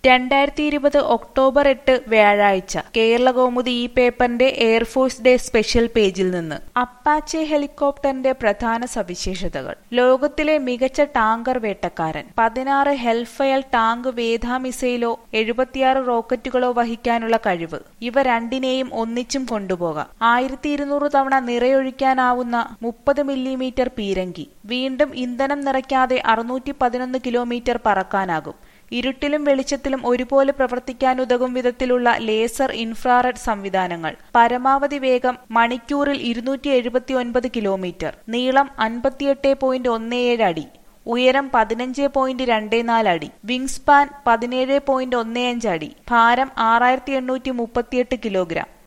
രണ്ടായിരത്തി ഇരുപത് ഒക്ടോബർ എട്ട് വ്യാഴാഴ്ച കേരളകൗമുദി ഈ പേപ്പറിന്റെ എയർഫോഴ്സ് ഡേ സ്പെഷ്യൽ പേജിൽ നിന്ന് അപ്പാച്ചെ ഹെലികോപ്റ്ററിന്റെ പ്രധാന സവിശേഷതകൾ ലോകത്തിലെ മികച്ച ടാങ്കർ വേട്ടക്കാരൻ പതിനാറ് ഹെൽഫയൽ ടാങ്ക് വേധ മിസൈലോ എഴുപത്തിയാറ് റോക്കറ്റുകളോ വഹിക്കാനുള്ള കഴിവ് ഇവ രണ്ടിനെയും ഒന്നിച്ചും കൊണ്ടുപോകാം ആയിരത്തി ഇരുന്നൂറ് തവണ നിറയൊഴിക്കാനാവുന്ന മുപ്പത് മില്ലിമീറ്റർ പീരങ്കി വീണ്ടും ഇന്ധനം നിറയ്ക്കാതെ അറുന്നൂറ്റി പതിനൊന്ന് കിലോമീറ്റർ പറക്കാനാകും ഇരുട്ടിലും വെളിച്ചത്തിലും ഒരുപോലെ പ്രവർത്തിക്കാനുതകും വിധത്തിലുള്ള ലേസർ ഇൻഫ്രാറെഡ് സംവിധാനങ്ങൾ പരമാവധി വേഗം മണിക്കൂറിൽ ഇരുന്നൂറ്റി എഴുപത്തി ഒൻപത് കിലോമീറ്റർ നീളം അൻപത്തിയെട്ട് പോയിന്റ് ഒന്നേഴ് അടി ഉയരം പതിനഞ്ച് പോയിന്റ് രണ്ട് നാല് അടി വിങ് സ്പാൻ പതിനേഴ് പോയിന്റ് ഒന്ന് അഞ്ച് അടി ഭാരം ആറായിരത്തി എണ്ണൂറ്റി മുപ്പത്തിയെട്ട് കിലോഗ്രാം